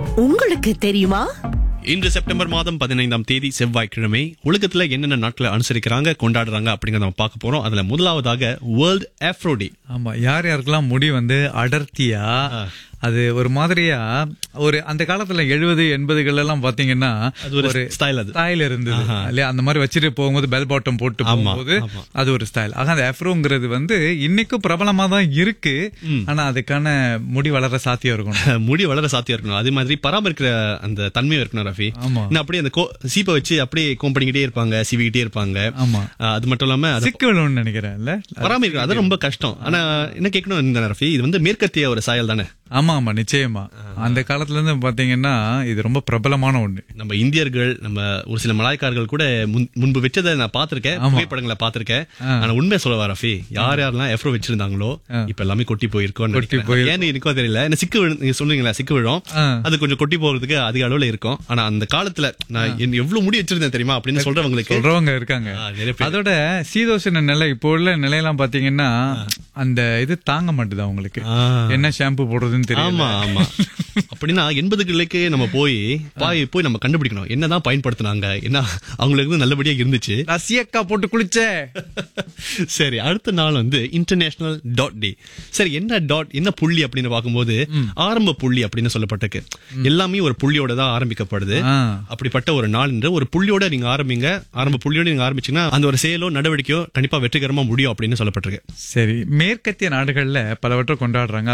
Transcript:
உங்களுக்கு தெரியுமா இன்று செப்டம்பர் மாதம் பதினைந்தாம் தேதி செவ்வாய்க்கிழமை உலகத்துல என்னென்ன நாட்களை அனுசரிக்கிறாங்க கொண்டாடுறாங்க அப்படிங்கறத நம்ம பார்க்க போறோம் அதுல முதலாவதாக வேர்ல்ட் ஆஃப்ரோ டே ஆமா யார் யாருக்கெல்லாம் முடி வந்து அடர்த்தியா அது ஒரு மாதிரியா ஒரு அந்த காலத்துல எழுபது எண்பதுகள் எல்லாம் பாத்தீங்கன்னா அது ஒரு ஸ்டைல் அது ஸ்டைல் இருந்தது இல்லையா அந்த மாதிரி வச்சுட்டு போகும்போது பெல் பாட்டம் போட்டு போகும்போது ஆமா. அது ஒரு ஸ்டைல் ஆக அந்த எஃப்ரோங்கிறது வந்து இன்னைக்கும் பிரபலமா தான் இருக்கு ஆனா அதுக்கான முடி வளர சாத்தியம் இருக்கணும் முடி வளர சாத்தியம் இருக்கணும் அதே மாதிரி பராமரிக்கிற அந்த தன்மையும் இருக்கணும் ரஃபி ஆமா. இன்னும் அப்படியே அந்த கோ- சீப்பை வச்சு அப்படியே கோம் பண்ணிக்கிட்டே இருப்பாங்க சீவிக்கிட்டே இருப்பாங்க ஆமா ஆஹ் அது மட்டும் இல்லாம அதை சிக்கு விழும்னு நினைக்கிறேன் இல்ல பராமரிக்கணும் அது ரொம்ப கஷ்டம் ஆனா என்ன கேட்கணும் இந்த ரஃபி இது வந்து மேற்கத்திய ஒரு சாயல் தானே ஆமா ஆமா நிச்சயமா அந்த காலத்துல இருந்து பாத்தீங்கன்னா இது ரொம்ப பிரபலமான ஒண்ணு நம்ம இந்தியர்கள் நம்ம ஒரு சில மலாய்க்காரர்கள் கூட முன்- முன்பு வச்சதை நான் பார்த்திருக்கேன் புகைப்படங்களை பார்த்திருக்கேன் ஆனா உண்மையை சொல்ல வர ரஃபி யார் யாரெல்லாம் எஃப்ரோ வச்சிருந்தாங்களோ இப்ப எல்லாமே கொட்டி போயிருக்கோம் கொட்டி போயிருக்கு. ஏன்னு எனக்கும் தெரியல என்ன சிக்கு விழு- நீங்க சொல்றீங்களா சிக்கு விழும் ஆ. அது கொஞ்சம் கொட்டி போறதுக்கு அதிக அளவுல இருக்கும் ஆனா அந்த காலத்துல நான் என்ன எவ்வளவு முடி வச்சிருந்தேன் தெரியுமா அப்படின்னு சொல்றவங்களுக்கு சொல்றவங்க இருக்காங்க ஆ, நிறைய பேர். அதோட சீதோஷண நிலை இப்போ உள்ள நிலையெல்லாம் பாத்தீங்கன்னா அந்த இது தாங்க மாட்டுது அவங்களுக்கு ஆ. என்ன ஷாம்பு போடுறதுன்னு தெரியல ஆமா ஆமா அப்படின்னா எண்பதுகளுக்கு நம்ம போய் பாய் போய் நம்ம கண்டுபிடிக்கணும் என்னதான் பயன்படுத்தினாங்க என்ன அவங்களுக்கு இருந்து நல்லபடியா இருந்துச்சு நான் சியக்கா போட்டு குளிச்சே சரி அடுத்த நாள் வந்து இன்டர்நேஷனல் டாட் டே சரி என்ன டாட் என்ன புள்ளி அப்படின்னு பார்க்கும்போது ஆரம்ப புள்ளி அப்படின்னு சொல்லப்பட்டிருக்கு எல்லாமே ஒரு புள்ளியோட தான் ஆரம்பிக்கப்படுது ஆ. அப்படிப்பட்ட ஒரு நாள் என்று ஒரு புள்ளியோட நீங்க ஆரம்பிங்க ஆரம்ப புள்ளியோட நீங்க ஆரம்பிச்சீங்கன்னா அந்த ஒரு செயலோ நடவடிக்கையோ கண்டிப்பா வெற்றிகரமா முடியும் அப்படின்னு சொல்லப்பட்டிருக்கு சரி மேற்கத்திய நாடுகள்ல பலவற்றை கொண்டாடுறாங்க